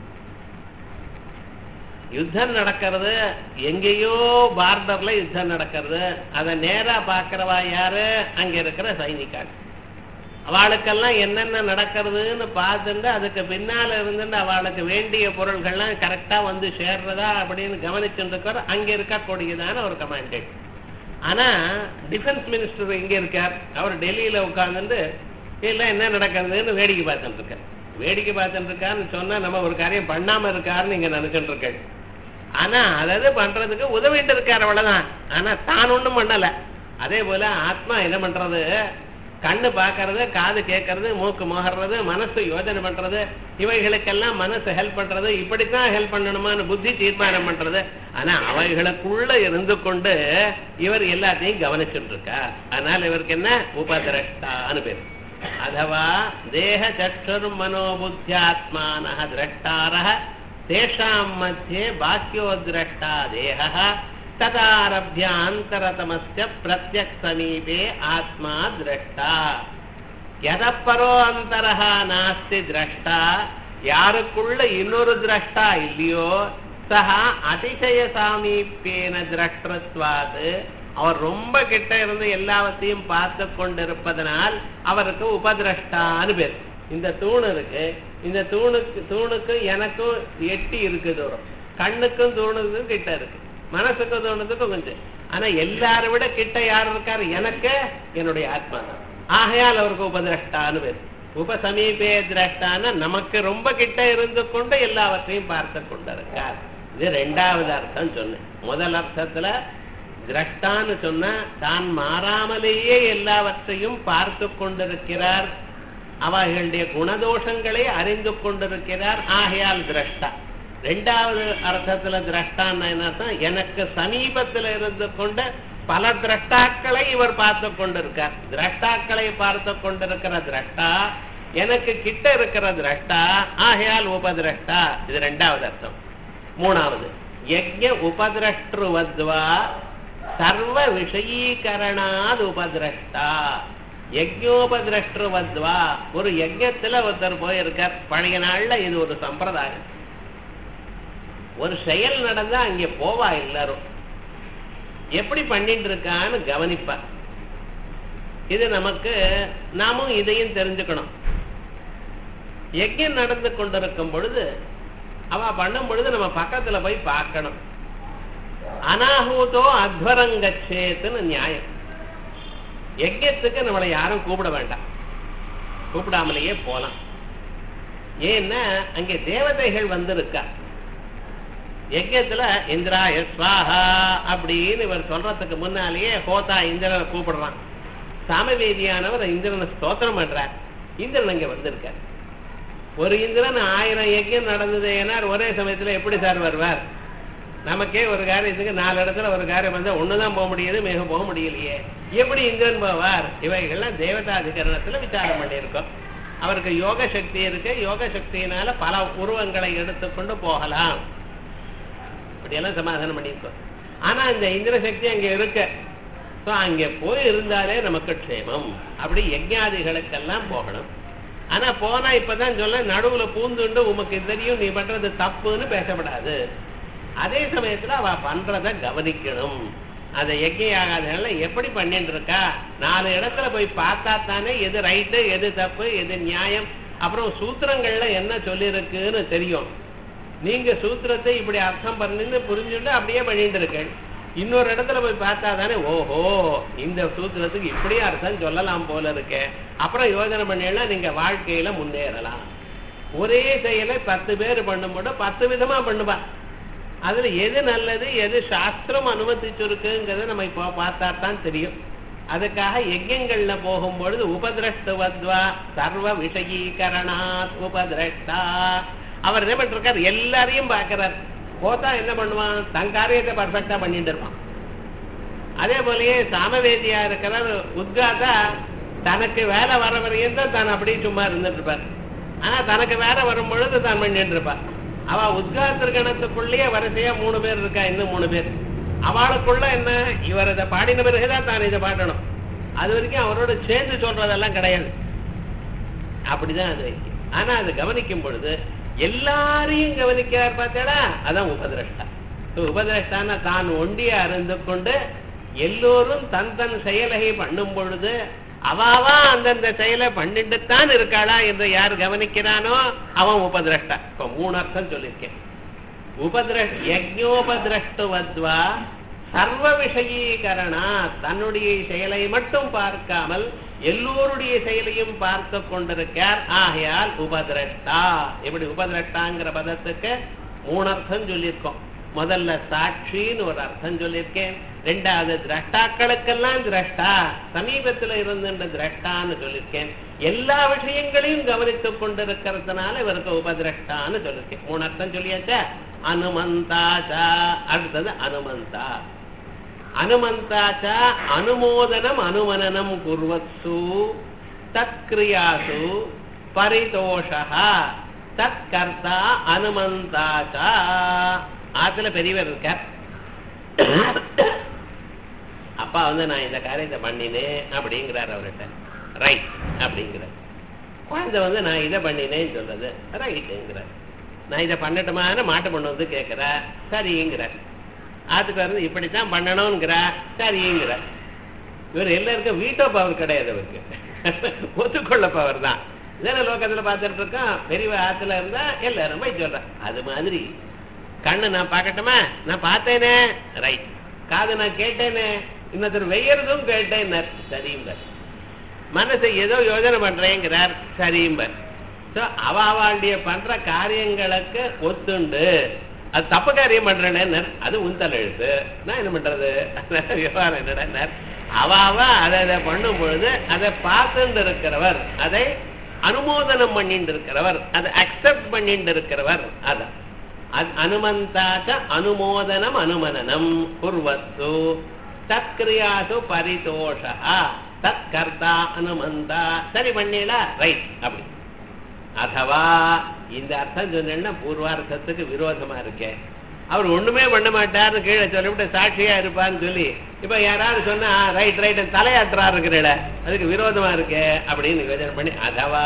யுத்தம் நடக்கிறது எங்கேயோ பார்டர்ல யுத்தம் நடக்கிறது அதை நேரா பார்க்கிறவா யாரு அங்க இருக்கிற சைனிக்காள் அவளுக்கெல்லாம் என்னென்ன நடக்கிறதுன்னு பார்த்துட்டு அதுக்கு பின்னால இருந்துட்டு அவளுக்கு வேண்டிய பொருள்கள்லாம் கரெக்டா வந்து சேர்றதா அப்படின்னு கவனிச்சுட்டு இருக்கிற அங்க இருக்கக்கூடியதான ஒரு கமாண்டேட் ஆனா டிஃபென்ஸ் மினிஸ்டர் எங்க இருக்கார் அவர் டெல்லியில உட்கார்ந்துட்டு எல்லாம் என்ன நடக்கிறதுன்னு வேடிக்கை பார்த்துட்டு இருக்கார் வேடிக்கை பார்த்துட்டு இருக்காருன்னு சொன்னா நம்ம ஒரு காரியம் பண்ணாம இருக்காருன்னு நீங்க நினைச்சுட்டு இருக்கேன் ஆனா அதாவது பண்றதுக்கு உதவிட்டு இருக்கார் அவ்வளவுதான் ஆனா தான் ஒண்ணும் பண்ணல அதே போல ஆத்மா என்ன பண்றது கண்ணு பார்க்கறது காது கேட்கறது மூக்கு முகர்றது மனசு யோஜனை பண்றது இவைகளுக்கெல்லாம் மனசு ஹெல்ப் பண்றது இப்படித்தான் ஹெல்ப் பண்ணணுமான்னு புத்தி தீர்மானம் பண்றது ஆனா அவைகளுக்குள்ள இருந்து கொண்டு இவர் எல்லாத்தையும் கவனிச்சுட்டு இருக்கார் அதனால இவருக்கு என்ன உபதிரஷ்டான்னு பேர் அதுவா தேக சற்றுர் மனோபுத்தியாத்மான திரஷ்டாரः தேஷாம் மத்தியே பாக்கியோ திரஷ்டா தேகः ததாரபிய அந்தரதமஸ்ய பிரத்யக் சமீபே ஆத்மா திரஷ்டா எதப்பரோ அந்தரஹா நாஸ்தி திரஷ்டா யாருக்குள்ள இன்னொரு திரஷ்டா இல்லையோ சஹா அதிசய சாமீப்பியேன திரஷ்டத்வாது அவர் ரொம்ப கிட்ட இருந்து எல்லாவற்றையும் பார்த்து கொண்டிருப்பதனால் அவருக்கு உபதிரஷ்டான்னு பேர் இந்த தூண் இருக்கு இந்த தூணுக்கு தூணுக்கு எனக்கும் எட்டி இருக்கு தூரம் கண்ணுக்கும் தூணுக்கும் கிட்ட இருக்கு மனசுக்கும் தூணுக்கும் கொஞ்சம் ஆனா எல்லாரை விட கிட்ட யார் இருக்காரு எனக்கு என்னுடைய ஆத்மா தான் ஆகையால் அவருக்கு உபதிரஷ்டான்னு பேர் உபசமீபே திரஷ்டான நமக்கு ரொம்ப கிட்ட இருந்து கொண்டு எல்லாவற்றையும் பார்த்து கொண்டிருக்கார் இது ரெண்டாவது அர்த்தம் சொன்னேன் முதல் அர்த்தத்துல திரஷ்டான்னு சொன்னா தான் மாறாமலேயே எல்லாவற்றையும் பார்த்து கொண்டிருக்கிறார் அவர்களுடைய குணதோஷங்களை அறிந்து கொண்டிருக்கிறார் ஆகையால் திரஷ்டா ரெண்டாவது அர்த்தத்துல திரஷ்டான்னு என்ன அர்த்தம் எனக்கு சமீபத்துல இருந்து கொண்டு பல திரஷ்டாக்களை இவர் பார்த்து கொண்டிருக்கார் திரஷ்டாக்களை பார்த்து கொண்டிருக்கிற திரஷ்டா எனக்கு கிட்ட இருக்கிற திரஷ்டா ஆகையால் உபதிரஷ்டா இது ரெண்டாவது அர்த்தம் மூணாவது யஜ்ய உபதிரஷ்டுவத்வா சர்வ விஷயீகரணாத் உபதிரஷ்டா யஜ்யோபதிரஷ்டுவத்வா ஒரு யஜ்யத்துல ஒருத்தர் போயிருக்கார் பழைய நாள்ல இது ஒரு சம்பிரதாயம் ஒரு செயல் நடந்தா அங்கே போவா எல்லாரும் எப்படி பண்ணிட்டு இருக்கான்னு கவனிப்பா இது நமக்கு நாமும் இதையும் தெரிஞ்சுக்கணும் யஜ்யம் நடந்து கொண்டிருக்கும் பொழுது அவ பண்ணும் பொழுது நம்ம பக்கத்துல போய் பார்க்கணும் அனாஹூதோ அத்வரங்கச்சேத்துன்னு நியாயம் யஜ்யத்துக்கு நம்மளை யாரும் கூப்பிட வேண்டாம் கூப்பிடாமலேயே போலாம் ஏன்னா அங்கே தேவதைகள் வந்திருக்கா யஜ்யத்துல இந்திராய ஸ்வாஹா அப்படின்னு இவர் சொல்றதுக்கு முன்னாலேயே ஹோதா இந்திரனை கூப்பிடுறான் சாமவேதியானவர் இந்திரனை ஸ்தோத்திரம் பண்றார் இந்திரன் அங்க வந்திருக்கார் ஒரு இந்திரன் ஆயிரம் யஜ்யம் நடந்தது ஏன்னா ஒரே சமயத்துல எப்படி சார் வருவார் நமக்கே ஒரு காரியத்துக்கு நாலு இடத்துல ஒரு காரியம் வந்தா ஒண்ணுதான் போக முடியுது மிக போக முடியலையே எப்படி இந்திரன் போவார் இவைகள்லாம் தேவதாதிகரணத்துல விசாரம் பண்ணியிருக்கோம் அவருக்கு யோக சக்தி இருக்கு யோக சக்தியினால பல உருவங்களை எடுத்துக்கொண்டு போகலாம் இப்படியெல்லாம் சமாதானம் பண்ணியிருக்கோம் ஆனா இந்த இந்திர சக்தி அங்க இருக்க ஸோ அங்கே போய் இருந்தாலே நமக்கு க்ஷேமம் அப்படி யஜ்ஞாதிகளுக்கெல்லாம் போகணும் ஆனா போனா இப்பதான் சொல்ல நடுவுல பூந்துண்டு உமக்கு தெரியும் நீ பண்றது தப்புன்னு பேசப்படாது அதே சமயத்துல அவ பண்றத கவனிக்கணும் அதை யஜ்யாகாதனால எப்படி பண்ணிட்டு இருக்கா நாலு இடத்துல போய் பார்த்தா தானே எது ரைட்டு எது தப்பு எது நியாயம் அப்புறம் சூத்திரங்கள்ல என்ன சொல்லியிருக்குன்னு தெரியும் நீங்க சூத்திரத்தை இப்படி அர்த்தம் பண்ணின்னு புரிஞ்சுட்டு அப்படியே பண்ணிட்டு இருக்கேன் இன்னொரு இடத்துல போய் பார்த்தா தானே ஓஹோ இந்த சூத்திரத்துக்கு இப்படியே அர்த்தம் சொல்லலாம் போல இருக்க அப்புறம் யோஜனை பண்ணினா நீங்க வாழ்க்கையில முன்னேறலாம் ஒரே செயலை பத்து பேர் பண்ணும்போது பத்து விதமா பண்ணுவா அதுல எது நல்லது எது சாஸ்திரம் அனுமதிச்சிருக்குங்கிறத நம்ம இப்போ பார்த்தா தான் தெரியும் அதுக்காக யஜ்யங்கள்ல போகும்பொழுது உபதிரஷ்டுவத்வா சர்வ விஷயீகரணாத் உபதிரஷ்டா அவர் என்ன பண்ணிருக்கார் எல்லாரையும் பார்க்கிறார் போத்தா என்ன பண்ணுவான் தன் காரியத்தை பர்ஃபெக்டா பண்ணிட்டு இருப்பான் அதே போலயே சாமவேதியா இருக்கிற உத்காதா தனக்கு வேலை வர வரையும் தான் தான் அப்படியே சும்மா இருந்துட்டு இருப்பார் ஆனா தனக்கு வேலை வரும் பொழுது தான் பண்ணிட்டு இருப்பார் அவ உத்காத்திருக்கணத்துக்குள்ளேயே வரிசையா மூணு பேர் இருக்கா இன்னும் மூணு பேர் அவளுக்குள்ள என்ன இவர் இதை பாடின பிறகுதான் தான் இதை பாடணும் அது வரைக்கும் அவரோட சேர்ந்து சொல்றதெல்லாம் கிடையாது அப்படிதான் அது வைக்கும் ஆனா அது கவனிக்கும் பொழுது எல்லாரையும் கவனிக்கிறார் பார்த்தேடா அதான் உபதிரஷ்டா உபதிரஷ்டான தான் ஒண்டியா இருந்து கொண்டு எல்லோரும் தன் தன் செயலை பண்ணும் பொழுது அவாவா அந்தந்த செயலை பண்ணிட்டு தான் இருக்காளா என்று யார் கவனிக்கிறானோ அவன் உபதிரஷ்டா இப்ப மூணு அர்த்தம் சொல்லியிருக்கேன் உபதிரஷ் யஜ்ஞோபதிரஷ்டுவத்வா சர்வ விஷயீகரணா தன்னுடைய செயலை மட்டும் பார்க்காமல் எல்லோருடைய செயலையும் பார்த்து கொண்டிருக்கார் ஆகையால் உபதிரஷ்டா எப்படி உபதிரஷ்டாங்கிற பதத்துக்கு மூணு அர்த்தம் சொல்லியிருக்கோம் முதல்ல சாட்சின்னு ஒரு அர்த்தம் சொல்லியிருக்கேன் ரெண்டாவது திரஷ்டாக்களுக்கெல்லாம் திரஷ்டா சமீபத்துல இருந்த திரஷ்டான்னு சொல்லியிருக்கேன் எல்லா விஷயங்களையும் கவனித்துக் கொண்டிருக்கிறதுனால இவருக்கு உபதிரஷ்டான்னு சொல்லியிருக்கேன் மூணு அர்த்தம் சொல்லியாச்சா அனுமந்தாச்சா அடுத்தது அனுமந்தா அனுமந்தாச்சா அனுமோதனம் அனுமனனம் குர்வத்சு தத்கிரியாசு பரிதோஷா தற்கர்த்தா அனுமந்தாச்சா ஆத்துல பெரியவர் இருக்கார் அப்பா வந்து நான் இந்த காரியத்தை பண்ணினேன் அப்படிங்கிறார் அவர்கிட்ட ரைட் அப்படிங்கிறார் குழந்தை வந்து நான் இதை பண்ணினேன்னு சொல்றது ரைட்டுங்கிறார் நான் இதை பண்ணட்டுமான்னு மாட்டு பொண்ணு வந்து கேட்கிறா சரிங்கிறார் ஆத்துக்கு வந்து இப்படித்தான் பண்ணணுங்கிறா சரிங்கிற இவர் எல்லாருக்கும் வீட்டோ பவர் கிடையாது அவருக்கு ஒத்துக்கொள்ள பவர் தான் இதெல்லாம் லோகத்துல பார்த்துட்டு இருக்கோம் பெரிய ஆத்துல இருந்தா எல்லாரும் போய் சொல்றேன் அது மாதிரி கண்ணு நான் பார்க்கட்டுமா நான் பார்த்தேனே ரைட் காது நான் கேட்டேனே இன்னொருத்தர் வெய்யறதும் கேட்டேன் சரியும்பர் மனசை ஏதோ யோஜனை பண்றேங்கிறார் சரியும்பர் ஸோ அவ அவளுடைய பண்ற காரியங்களுக்கு ஒத்துண்டு அது தப்பு காரியம் பண்றேன்னு அது உந்தல் எழுத்து நான் என்ன பண்றது அதனால விவகாரம் என்னடா அவ அவ அதை அதை பண்ணும் பொழுது அதை பார்த்துட்டு இருக்கிறவர் அதை அனுமோதனம் பண்ணிட்டு இருக்கிறவர் அதை அக்செப்ட் பண்ணிட்டு இருக்கிறவர் அதான் அது அனுமந்தாச்ச அனுமோதனம் அனுமனனம் குர்வத்து தத்கிரியாசு பரிதோஷா தத் கர்த்தா அனுமந்தா சரி பண்ணிடா ரைட் அப்படி அதுவா இந்த அர்த்தம் சொன்னேன்னா பூர்வார்த்தத்துக்கு விரோதமா இருக்கே அவர் ஒண்ணுமே பண்ண மாட்டார்னு கீழே சொல்லிவிட்டு சாட்சியா இருப்பான்னு சொல்லி இப்ப யாராவது சொன்னா ரைட் ரைட் தலையாட்டுறா இருக்கிற அதுக்கு விரோதமா இருக்கே அப்படின்னு யோஜனை பண்ணி அதவா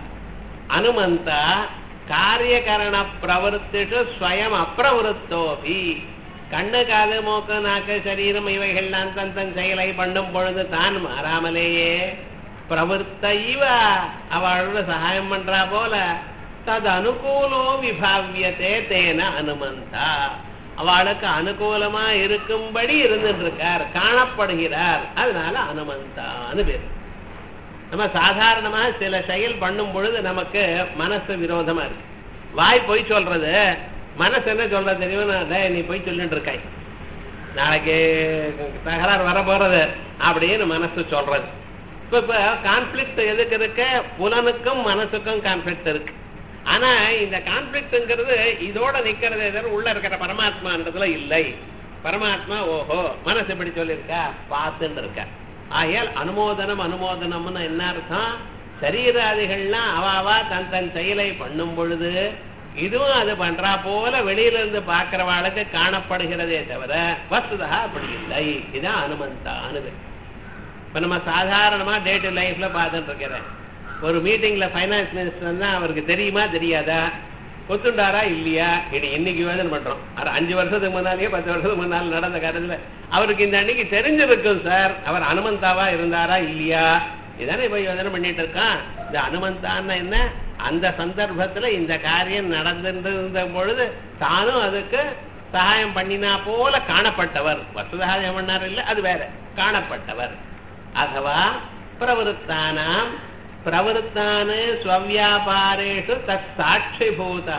அனுமந்தா காரியகரண பிரவருத்திட்டு ஸ்வயம் அப்பிரவருத்தோபி கண்ணு காது மூக்கு நாக்கு சரீரம் இவைகள்லாம் தன் தன் செயலை பண்ணும் பொழுது தான் மாறாமலேயே பிரவருத்த இவ அவளோட சகாயம் பண்றா போல தது அனுகூலோ விபாவியத்தே தேன அனுமந்தா அவளுக்கு அனுகூலமா இருக்கும்படி இருந்துட்டு இருக்கார் காணப்படுகிறார் அதனால அனுமந்தான்னு பேர் நம்ம சாதாரணமா சில செயல் பண்ணும் பொழுது நமக்கு மனசு விரோதமா இருக்கு வாய் பொய் சொல்றது மனசு என்ன சொல்றது தெரியும் டேய், நீ பொய் சொல்லிட்டு இருக்காய் நாளைக்கு தகராறு வர போறது அப்படின்னு மனசு சொல்றது இப்ப இப்ப கான்ஃபிளிக்ட் எதுக்கு இருக்கு புலனுக்கும் மனசுக்கும் கான்ஃபிளிக்ட் இருக்கு ஆனா இந்த கான்ஃபிளிக்ட்ங்கிறது இதோட நிக்கிறது எதிர உள்ள இருக்கிற பரமாத்மான்றதுல இல்லை பரமாத்மா ஓஹோ மனசு இப்படி சொல்லியிருக்கா பார்த்துட்டு இருக்க ஆகையால் அனுமோதனம் அனுமோதனம்னு என்ன அர்த்தம் சரீராதிகள்லாம் அவாவா தன் தன் செயலை பண்ணும் பொழுது இதுவும் அது பண்றா போல வெளியில இருந்து பார்க்கிறவாளுக்கு காணப்படுகிறதே தவிர வசுதா அப்படி இல்லை இதான் அனுமந்தானு இப்ப நம்ம சாதாரணமா டே டு லைஃப்ல பார்த்துட்டு இருக்கிறேன் ஒரு மீட்டிங்ல ஃபைனான்ஸ் மினிஸ்டர் தான் அவருக்கு தெரியுமா தெரியாதா ஒத்துண்டாரா இல்லையா இது இன்னைக்கு யோஜனை பண்றோம் அது அஞ்சு வருஷத்துக்கு முன்னாலேயே பத்து வருஷத்துக்கு முன்னால் நடந்த காலத்துல அவருக்கு இந்த அன்னைக்கு தெரிஞ்சிருக்கும் சார் அவர் அனுமந்தாவா இருந்தாரா இல்லையா இதானே இப்ப யோஜனை பண்ணிட்டு இருக்கான் இந்த அனுமந்தான்னா என்ன அந்த சந்தர்ப்பத்துல இந்த காரியம் நடந்திருந்த பொழுது தானும் அதுக்கு சகாயம் பண்ணினா போல காணப்பட்டவர் வசுதாயம் பண்ணார் இல்ல அது வேற காணப்பட்டவர் அதுவா பிரவருத்தானாம் பிரவருத்தான ஸ்வவியாபாரேஷு தத் சாட்சிபூதா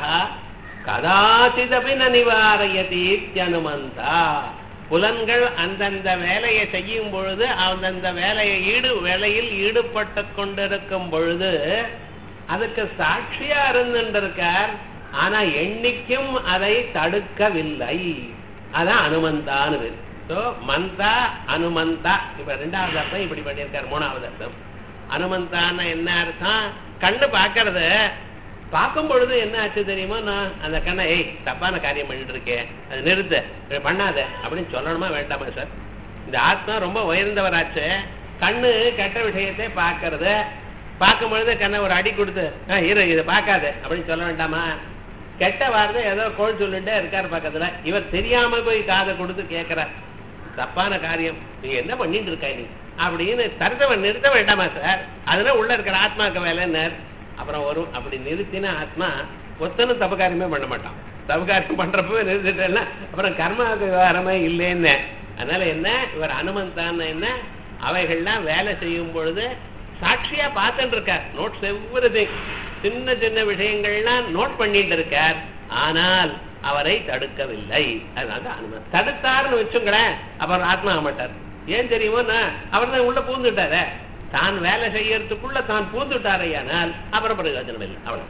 கதாச்சிதபி ந நிவாரயதி இத்தியனுமந்தா புலன்கள் அந்தந்த வேலையை செய்யும் பொழுது அந்தந்த வேலையை ஈடு வேலையில் ஈடுபட்டு கொண்டிருக்கும் பொழுது அதுக்கு சாட்சியா இருந்துருக்கார் ஆனா என்னைக்கும் அதை தடுக்கவில்லை அதான் அனுமந்தான்னு சோ மந்தா அனுமந்தா இப்ப ரெண்டாவது அர்த்தம் இப்படி பண்ணியிருக்கார் மூணாவது அர்த்தம் அனுமந்தான்னு என்ன அர்த்தம் கண்ணு பார்க்கறது பார்க்கும் பொழுது என்ன ஆச்சு தெரியுமா நான் அந்த கண்ணை ஏய் தப்பான காரியம் பண்ணிட்டு இருக்கேன் அது நிறுத்து இதை பண்ணாத அப்படின்னு சொல்லணுமா வேண்டாமா சார் இந்த ஆத்மா ரொம்ப உயர்ந்தவராச்சு கண்ணு கெட்ட விஷயத்தை பார்க்கறது பார்க்கும் பொழுது கண்ணை ஒரு அடி கொடுத்து "ஆ, இரு இதை பார்க்காத அப்படின்னு சொல்ல வேண்டாமா கெட்ட வார்த்தை ஏதோ கோல் சொல்லிட்டே இருக்காரு பக்கத்துல இவர் தெரியாம போய் காதை கொடுத்து கேட்கிறார் தப்பான காரியம் நீ என்ன பண்ணிட்டு இருக்க நீ அப்படின்னு தடுத்தவன் நிறுத்த வேண்டாமா சார் அதெல்லாம் உள்ள இருக்கிற ஆத்மாக்கு வேலைன்னார் அப்புறம் வரும் அப்படி நிறுத்தின ஆத்மா ஒத்தனும் தப்பு காரியமே பண்ண மாட்டான் தப்பு காரியம் பண்றப்பவே நிறுத்திட்டேன்னா அப்புறம் கர்மாவுக்கு விவகாரமே இல்லைன்னு அதனால என்ன இவர் அனுமந்தான்னு என்ன அவைகள்லாம் வேலை செய்யும் பொழுது சாட்சியா பார்த்துட்டு இருக்கார் நோட்ஸ் எவ்ரிதிங் சின்ன சின்ன விஷயங்கள்லாம் நோட் பண்ணிட்டு இருக்கார் ஆனால் அவரை தடுக்கவில்லை அதனால அனுமதி தடுத்தாருன்னு வச்சுங்களேன் அப்புறம் ஆத்மா ஆக மாட்டார் ஏன் தெரியுமோன்னா அவர் தான் உள்ள பூந்துட்டாரே தான் வேலை செய்யறதுக்குள்ள தான் பூந்துட்டாரையானால் அப்புறம் பிரயோஜனம் இல்லை அவ்வளவு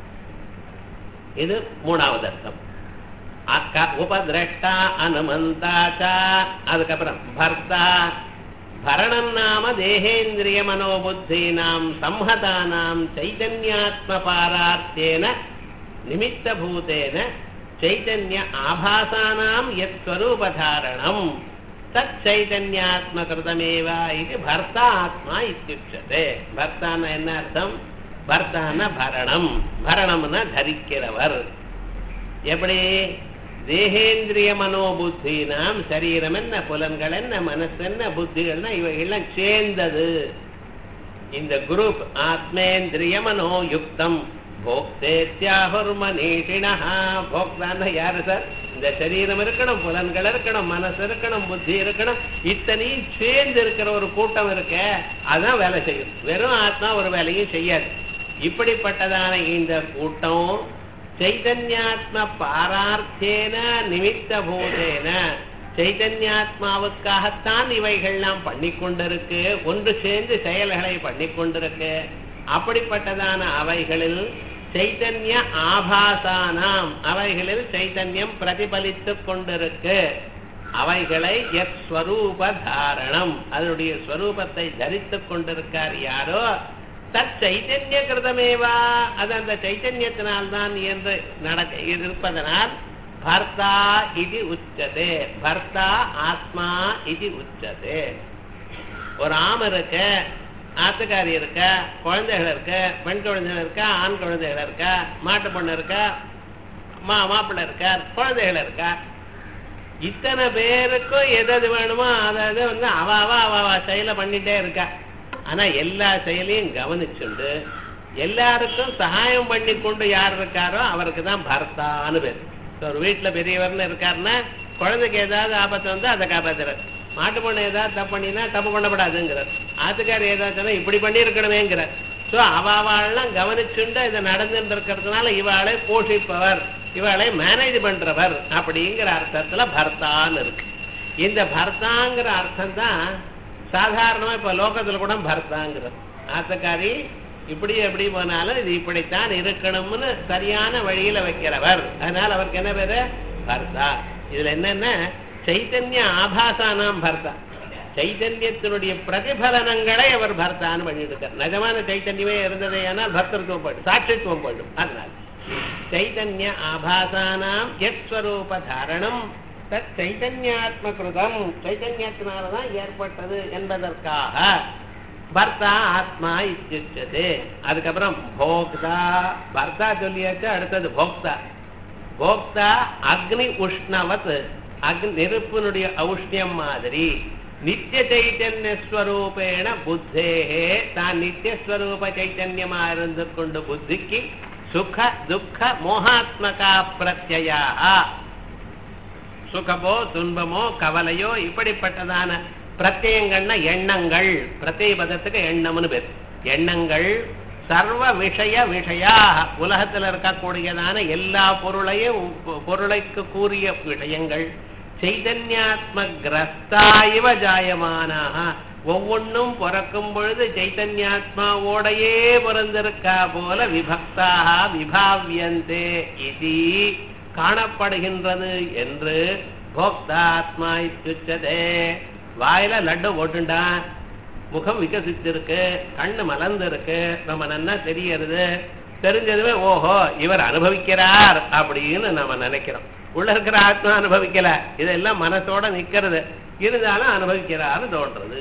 இது மூணாவது அர்த்தம் அக்க உபதிரஷ்டா அனுமந்தாச்சா அதுக்கப்புறம் பர்த்தா பரணம் நாம தேகேந்திரிய மனோபுத்தீனாம் சம்ஹதானாம் சைதன்யாத்ம பாரார்த்தேன நிமித்தபூதேன சைதன்ய ஆபாசானாம் யத் ஸ்வரூபதாரணம் தத் சைதன்யாத்மகிருதமேவ இது பர்த்தா ஆத்மா இத்தியுச்சதே பர்த்தான என்ன அர்த்தம் பர்த்தான பரணம் பரணம்னா தரிக்கிறவர் எப்படி தேகேந்திரிய மனோபுத்தி நாம் சரீரம் என்ன புலன்கள் என்ன மனசு என்ன புத்திகள்னா இவைகள்லாம் சேர்ந்தது இந்த குரூப் ஆத்மேந்திரிய மனோ யுக்தம் போக்தேத்யாஹுர்மனீஷிணா போக்தான்னா யாரு சார் இந்த சரீரம் இருக்கணும் புலன்கள் இருக்கணும் மனசு இருக்கணும் புத்தி இருக்கணும் இத்தனையும் சேர்ந்து இருக்கிற ஒரு கூட்டம் இருக்க அதான் வேலை செய்யும் வெறும் ஆத்மா ஒரு வேலையும் செய்யாது இப்படிப்பட்டதான இந்த கூட்டம் சைதன்யாத்ம பாரார்த்தேன நிமித்த பூதேன சைதன்யாத்மாவுக்காகத்தான் இவைகள்லாம் பண்ணி கொண்டிருக்கு ஒன்று சேர்ந்து செயல்களை பண்ணி கொண்டிருக்கு அப்படிப்பட்டதான அவைகளில் சைத்தன்ய ஆபாசானாம் அவைகளில் சைத்தன்யம் பிரதிபலித்துக் கொண்டிருக்கு அவைகளை எத் ஸ்வரூப தாரணம் அதனுடைய ஸ்வரூபத்தை தரித்துக் கொண்டிருக்கார் யாரோ தத் சைத்தன்ய கிருதமேவா அது அந்த சைத்தன்யத்தினால்தான் என்று நடக்க இருப்பதனால் பர்த்தா இது உச்சதே பர்த்தா ஆத்மா இது உச்சதே ஒரு ஆம் இருக்க ஆத்துக்காரி இருக்க குழந்தைகள் இருக்க பெண் குழந்தைகள் இருக்க ஆண் குழந்தைகள் இருக்க மாட்டு பொண்ணு இருக்க மா மாப்பிள்ளை இருக்கார் குழந்தைகள் இருக்கா இத்தனை பேருக்கும் எது எது வேணுமோ அதாவது வந்து அவ அவ அவ அவ செயலை பண்ணிட்டே இருக்கா ஆனா எல்லா செயலையும் கவனிச்சுண்டு எல்லாருக்கும் சகாயம் பண்ணி கொண்டு யார் இருக்காரோ அவருக்கு தான் பர்த்தான்னு பேர் இப்ப ஒரு வீட்டுல பெரியவர்னு இருக்காருன்னா குழந்தைக்கு ஏதாவது ஆபத்து வந்து அதை காப்பாத்துறாரு மாட்டு பொண்ணு ஏதாவது தப்பு பண்ணினா தப்பு பண்ணப்படாதுங்கிறார் ஆத்துக்கார் ஏதாவது சொன்னா இப்படி பண்ணி இருக்கணுமேங்கிறார் ஸோ அவாவெல்லாம் கவனிச்சுண்டு இது நடந்துட்டு இருக்கிறதுனால இவாளை போஷிப்பவர் இவாளை மேனேஜ் பண்றவர் அப்படிங்கிற அர்த்தத்துல பர்த்தான்னு இருக்கு இந்த பர்த்தாங்கிற அர்த்தம் தான் சாதாரணமா இப்ப லோகத்துல கூட பர்த்தாங்கிறது ஆத்தக்காரி இப்படி எப்படி போனாலும் இது இப்படித்தான் இருக்கணும்னு சரியான வழியில வைக்கிறவர் அதனால அவருக்கு என்ன பேரு பர்த்தா இதுல என்னன்னா சைத்தன்ய ஆபாசானாம் பர்த்தா சைத்தன்யத்தினுடைய பிரதிபலனங்களை அவர் பர்த்தான்னு பண்ணிட்டு இருக்கார் நிஜமான சைத்தன்யமே இருந்ததே ஆனால் பர்த்தத்துவம் போயிடும் சாட்சித்துவம் போயிடும் அதனால சைத்தன்ய ஆபாசானாம் எஸ்வரூப தாரணம் தத் சைத்தன்யாத்மகிருதம் சைத்தன்யத்தினாலதான் ஏற்பட்டது என்பதற்காக பர்த்தா ஆத்மா இத்தியுச்சது அதுக்கப்புறம் போக்தா பர்த்தா சொல்லியாச்சு அடுத்தது போக்தா போக்தா அக்னி உஷ்ணவத் அக்னி நெருப்பினுடைய ஔஷ்ணியம் மாதிரி நித்திய சைத்தன்ய ஸ்வரூபேண புத்தேகே தான் நித்தியஸ்வரூப சைத்தன்யமா இருந்து கொண்டு புத்திக்கு சுக துக்க மோகாத்மகா பிரத்யா சுகமோ துன்பமோ கவலையோ இப்படிப்பட்டதான பிரத்யங்கள்னா எண்ணங்கள் பிரத்ய பதத்துக்கு எண்ணம்னு பேர் எண்ணங்கள் சர்வ விஷய விஷயா உலகத்தில் இருக்கக்கூடியதான எல்லா பொருளையும் பொருளைக்கு கூறிய விஷயங்கள் சைதன்யாத்ம கிரஸ்தாயிவ ஜாயமானாக ஒவ்வொன்றும் பிறக்கும் பொழுது சைத்தன்யாத்மாவோடையே பிறந்திருக்கா போல விபக்தாக விபாவியந்தே இது காணப்படுகின்றது என்று போக்தாத்மா இத்துச்சதே வாயில லட்டு போட்டுண்டான் முகம் விகசிச்சிருக்கு கண்ணு மலர்ந்திருக்கு நம்ம நன்னா தெரியறது தெரிஞ்சதுமே ஓஹோ இவர் அனுபவிக்கிறார் அப்படின்னு நம்ம நினைக்கிறோம் உள்ள இருக்கிற ஆத்மா அனுபவிக்கல இதெல்லாம் மனசோட நிக்கிறது இருந்தாலும் அனுபவிக்கிறார்னு தோன்றது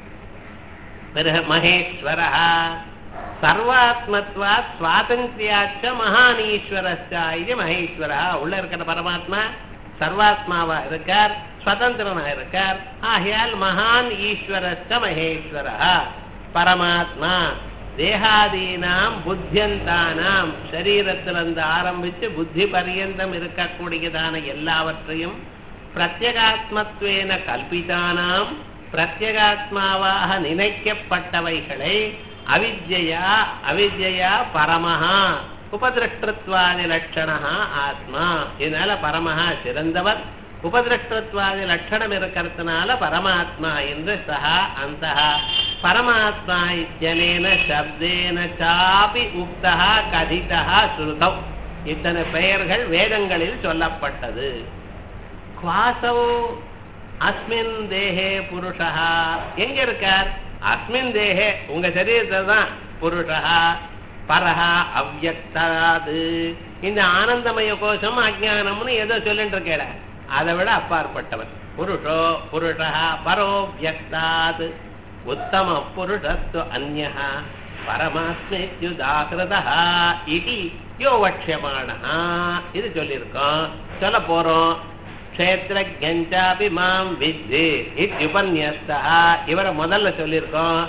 பிறகு மகேஸ்வரா சர்வாத்மத்வா சுவாதந்திரியாச்ச மகானீஸ்வரஸ்டா இது மகேஸ்வரா உள்ள இருக்கிற பரமாத்மா சர்வாத்மாவா இருக்கார் சுதந்திரனா இருக்கார் ஆகையால் மகான் ஈஸ்வரஸ்ட மகேஸ்வரா பரமாத்மா தேகாதீனாம் புத்தியந்தானாம் சரீரத்திலிருந்து ஆரம்பிச்சு புத்தி பரியந்தம் இருக்கக்கூடியதான எல்லாவற்றையும் பிரத்யகாத்மத்வேன கல்பிதானாம் பிரத்யகாத்மாவாக நினைக்கப்பட்டவைகளை அவித்யா அவித்யா பரமஹா உபதிருஷ்டத்வாதி லட்சணா ஆத்மா இதனால பரமஹா சிறந்தவர் உபதிருஷ்டத்வாதி லட்சணம் இருக்கிறதுனால பரமாத்மா என்று சஹா அந்த பரமாத்மா இத்தியனேன சப்தேன சாபி உக்தா கதிதா ஸ்ருதம் இத்தனை பெயர்கள் வேதங்களில் சொல்லப்பட்டது குவாசவ் அஸ்மின் தேஹே புருஷா எங்க இருக்கார் அஸ்மின் தேஹே உங்க சரீரத்தில் தான் புருஷா பரஹா அவ்வக்தாது இந்த ஆனந்தமய கோஷம் அஜானம்னு ஏதோ சொல்லிட்டு இருக்கேட அதை விட அப்பாற்பட்டவர் புருஷோ புருஷா பரோ வியக்தாத் உத்தம புருஷஸ்து அந்நிய பரமாத்மேத்யுதாகிருதா இது யோ வட்சியமானா இது சொல்லியிருக்கோம் சொல்ல போறோம் க்ஷேத்திரஜாபி மாம் வித்தி இத்யுபன்யஸ்தா இவரை முதல்ல சொல்லியிருக்கோம்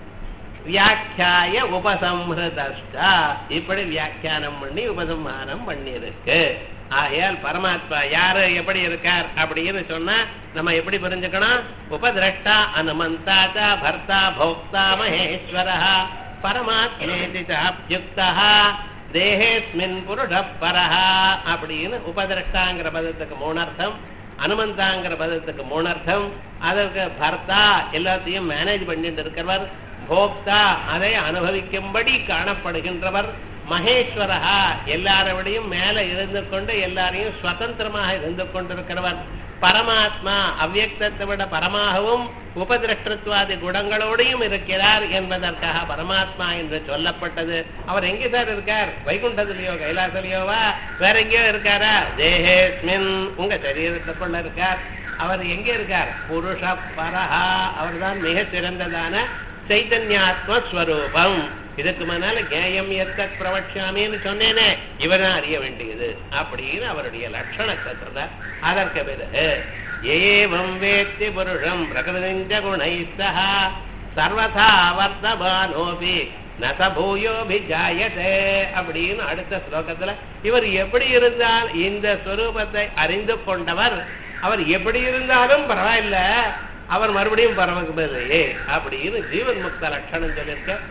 வியாக்கியாய உபசம்ஹதா இப்படி வியாக்கியானம் பண்ணி உபசம்ஹாரம் பண்ணியிருக்கு ஆகையால் பரமாத்மா யாரு எப்படி இருக்கார் அப்படின்னு சொன்னா நம்ம எப்படி புரிஞ்சுக்கணும் உபதிரஷ்டா அனுமந்தாச்சா பர்த்தா போக்தா மகேஸ்வர பரமாத்மேதி சாப்யுக்தா தேகேஸ்மின் புருஷ பரஹா அப்படின்னு உபதிரஷ்டாங்கிற பதத்துக்கு மூணு அர்த்தம் அனுமந்தாங்கிற பதத்துக்கு மூணு அர்த்தம் அதற்கு பர்த்தா எல்லாத்தையும் மேனேஜ் பண்ணிட்டு இருக்கிறவர் போக்தா அதை அனுபவிக்கும்படி காணப்படுகின்றவர் மகேஸ்வரஹா எல்லாரோடையும் மேல இருந்து கொண்டு எல்லாரையும் சுதந்திரமாக இருந்து கொண்டிருக்கிறவர் பரமாத்மா அவ்யக்தத்தை விட பரமாகவும் உபதிரஷ்டத்துவாதி குணங்களோடையும் இருக்கிறார் என்பதற்காக பரமாத்மா என்று சொல்லப்பட்டது அவர் எங்கே சார் இருக்கார் வைகுண்டத்திலேயோ கைலாசலையோவா வேற எங்கேயோ இருக்காரா தேஹேஸ்மின் உங்க சரீரத்துக்குள்ள இருக்கார் அவர் எங்க இருக்கார் புருஷ பரஹா அவர்தான் மிக சிறந்ததான சைதன்யாத்ம ஸ்வரூபம் இதுக்கு முன்னால கேயம் எத்த பிரவட்சாமின்னு சொன்னேனே இவதான் அறிய வேண்டியது அப்படின்னு அவருடைய லட்சணத்தை சொல்றார் அதற்கு பிறகு ஏவம் வேத்தி புருஷம் பிரகிருதிஞ்ச குணை சஹா சர்வதா வர்த்தமானோபி நசபூயோபிஜாயதே அப்படின்னு அடுத்த ஸ்லோகத்துல இவர் எப்படி இருந்தால் இந்த ஸ்வரூபத்தை அறிந்து கொண்டவர் அவர் எப்படி இருந்தாலும் பரவாயில்ல அவர் மறுபடியும் பரமக்கு இல்லையே அப்படின்னு ஜீவன் முக்த லட்சணம் சொல்லியிருக்க